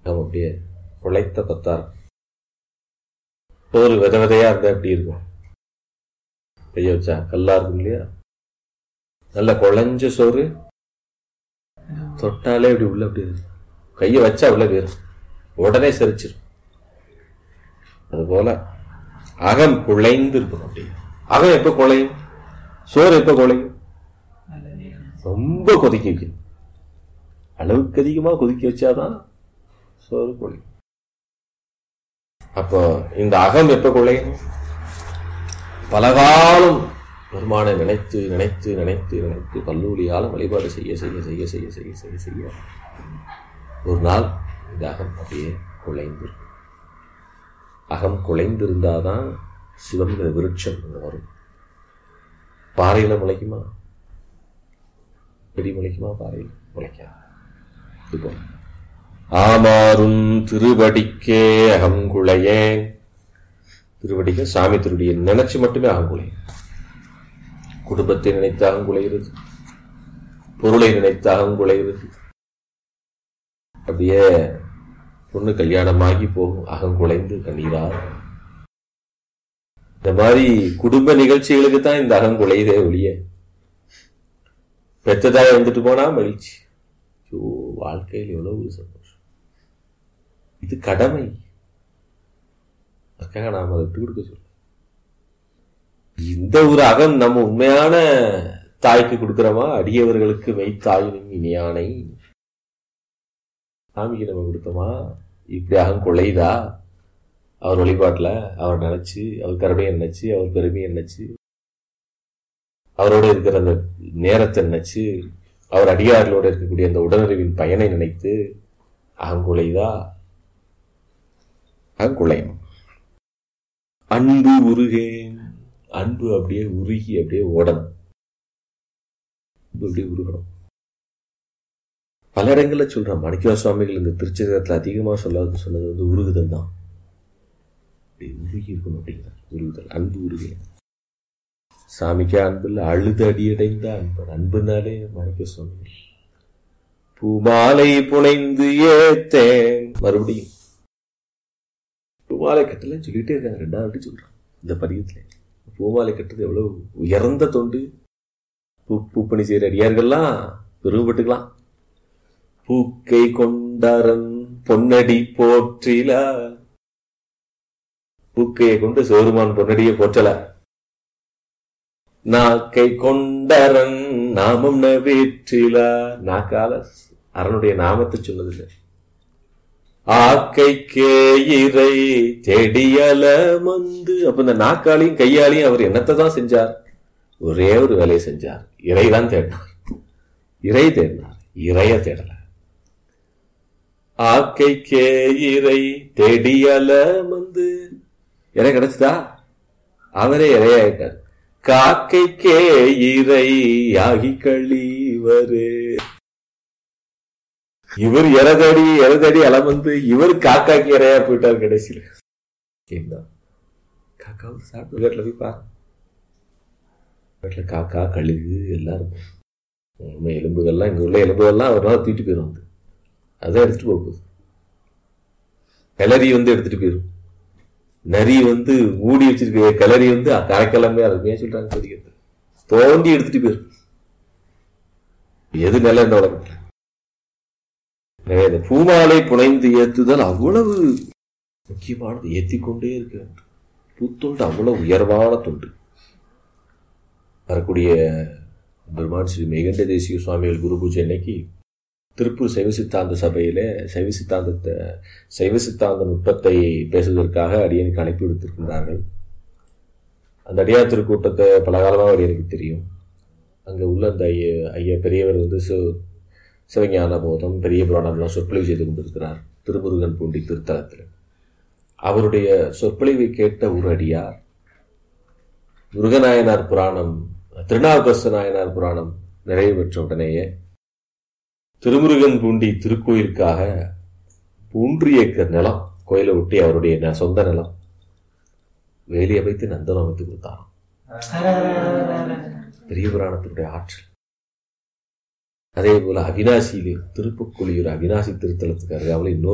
நம்ம அப்படியே குழைத்த கொத்தார் சோறு வித விதையா இருந்தா எப்படி இருக்கும் கைய வச்சா கல்லா இருக்கும் இல்லையா நல்ல குழஞ்ச சோறு தொட்டாலே அப்படி உள்ள அப்படி இருக்கும் கைய வச்சா உள்ள போயிரும் உடனே செரிச்சிரும் அதுபோல அகம் குழைந்து இருக்கணும் அப்படி அகம் எப்ப குழையும் சோறு எப்ப குழையும் ரொம்ப கொதிக்க வைக்கணும் அளவுக்கு அதிகமா கொதிக்க வச்சாதான் சோறு குழையும் அப்போ இந்த அகம் எப்ப குழையும் பலகாலம் பெருமானை நினைத்து நினைத்து நினைத்து நினைத்து கல்லூரியால வழிபாடு செய்ய செய்ய செய்ய செய்ய செய்ய செய்ய செய்ய ஒரு நாள் இந்த அகம் அப்படியே குலைந்து அகம் குலைந்திருந்தாதான் சிவங்கிற விருட்சம் ஒண்ணு வரும் பாறையில முளைக்குமா செடி முளைக்குமா பாறையில் முளைக்காது இப்போ ஆமாறும் திருவடிக்கே அகங்குளையேன் திருவடிக்க சாமி திருவடியை நினைச்சு மட்டுமே அகங்குளையும் குடும்பத்தை நினைத்து அகங்குலைகிறது பொருளை நினைத்து அகங்குலைகிறது அப்படியே பொண்ணு கல்யாணமாகி போகும் அகங்குலைந்து கண்ணீரா இந்த மாதிரி குடும்ப நிகழ்ச்சிகளுக்கு தான் இந்த அகங்குலையதே ஒழிய பெத்ததாய் வந்துட்டு போனா மகிழ்ச்சி ஐயோ வாழ்க்கையில் எவ்வளவு ஒரு சந்தோஷம் இது கடமை அதுக்காக நாம் அதை விட்டு கொடுக்க சொல்ல இந்த ஒரு அகம் நம்ம உண்மையான தாய்க்கு கொடுக்கிறோமா அடியவர்களுக்கு மெய்த்தாயினும் இனியானை சாமிக்கு நம்ம கொடுத்தோமா இப்படி அகம் கொள்ளைதா அவர் வழிபாட்டுல அவர் நினைச்சு அவர் கருமையை நினைச்சு அவர் பெருமையை நினைச்சு அவரோட இருக்கிற அந்த நேரத்தை நினைச்சு அவர் அடியார்களோட இருக்கக்கூடிய அந்த உடனறிவின் பயனை நினைத்து அகங்குலைதா அகங்குலையும் அன்பு உருகேன் அன்பு அப்படியே உருகி அப்படியே ஓடணும் அன்பு அப்படியே உருகணும் பல இடங்கள்ல சொல்றான் மாணிக்கவா சுவாமிகள் இந்த திருச்சகத்துல அதிகமா சொல்ல சொன்னது வந்து உருகுதல் தான் அப்படி உருகி இருக்கணும் அப்படிங்கிறார் உருகுதல் அன்பு உருகேன் சாமிக்கே அன்பு இல்லை அழுது அடியடைந்த அன்பு அன்புனாலே மாணிக்க சுவாமிகள் பூமாலை புனைந்து ஏத்தேன் மறுபடியும் பூமாலை கட்டலன்னு சொல்லிட்டே இருக்காங்க ரெண்டாவது வாட்டி சொல்றான் இந்த பதியத்துல பூமாலை கட்டுறது எவ்வளவு உயர்ந்த தொண்டு பூ பூப்பணி செய்கிற அடியார்கள்லாம் பெருமைப்பட்டுக்கலாம் பூக்கை கொண்டாரன் பொன்னடி போற்றில பூக்கையை கொண்டு சிவருமான் பொன்னடியை போற்றல நாக்கை கொண்டரன் நாமம் நவேற்றில நாக்கால அரனுடைய நாமத்தை சொன்னதில்லை ஆக்கை கேயிரை தெடியல மந்து அப்ப இந்த நாக்காலையும் கையாலையும் அவர் என்னத்தை தான் செஞ்சார் ஒரே ஒரு வேலையை செஞ்சார் இறைதான் தேடினார் இறை தேடினார் இறைய தேடல ஆக்கை கேயிரை தெடியல மந்து இறை கிடைச்சதா அவரே இறையாயிட்டார் காக்கைக்கே இறை ஆகி கழிவரு இவர் இறதடி இறதடி அலமந்து இவர் காக்காக்கு இறையா போயிட்டார் கடைசியில் என்ன காக்கா வந்து சாப்பிட்டு வீட்டில் போய் பாரு வீட்டில் காக்கா கழுகு எல்லாம் இருக்கும் உண்மை எலும்புகள்லாம் இங்கே உள்ள எலும்புகள்லாம் ஒரு நாள் தூக்கிட்டு போயிடும் வந்து அதான் எடுத்துட்டு போக போகுது கிளறி வந்து எடுத்துட்டு போயிடும் நரி வந்து மூடி வச்சிருக்க கிளறி வந்து கரைக்கிழமை அருமையா சொல்றாங்க படிக்கிறது தோண்டி எடுத்துட்டு போயிடும் எது நிலை இந்த உலகத்துல எனவே இந்த பூமாலை புனைந்து ஏத்துதல் அவ்வளவு முக்கியமானது ஏத்திக்கொண்டே இருக்க வேண்டும் பூத்தொண்டு அவ்வளவு உயர்வான தொண்டு வரக்கூடிய பெருமான் ஸ்ரீ மேகண்ட தேசிய சுவாமிகள் குரு பூஜை அன்னைக்கு திருப்பூர் சைவ சித்தாந்த சபையில சைவ சித்தாந்தத்தை சைவ சித்தாந்த நுட்பத்தை பேசுவதற்காக அடியனுக்கு அனுப்பி விடுத்திருக்கின்றார்கள் அந்த அடியார் திருக்கூட்டத்தை பல காலமாக அடியனுக்கு தெரியும் அங்கே உள்ள அந்த ஐய ஐயா பெரியவர் வந்து சிவ சிவஞான போதம் பெரிய புராணம்லாம் சொற்பொழிவு செய்து கொண்டிருக்கிறார் திருமுருகன் பூண்டி திருத்தலத்தில் அவருடைய சொற்பொழிவை கேட்ட ஒரு அடியார் முருகநாயனார் புராணம் திருநாவுக்கரசு நாயனார் புராணம் நிறைவு பெற்ற உடனேயே திருமுருகன் பூண்டி திருக்கோயிலுக்காக மூன்று ஏக்கர் நிலம் கோயிலை ஒட்டி அவருடைய ந- சொந்த நிலம் வேலி அமைத்து நந்தனம் அமைத்து கொடுத்தாராம் பெரிய புராணத்தினுடைய ஆற்றல் அதே போல அவினாசியிலே திருப்புக்குழியூர் அவினாசி திருத்தலத்துக்கு அருகாமல் இன்னொரு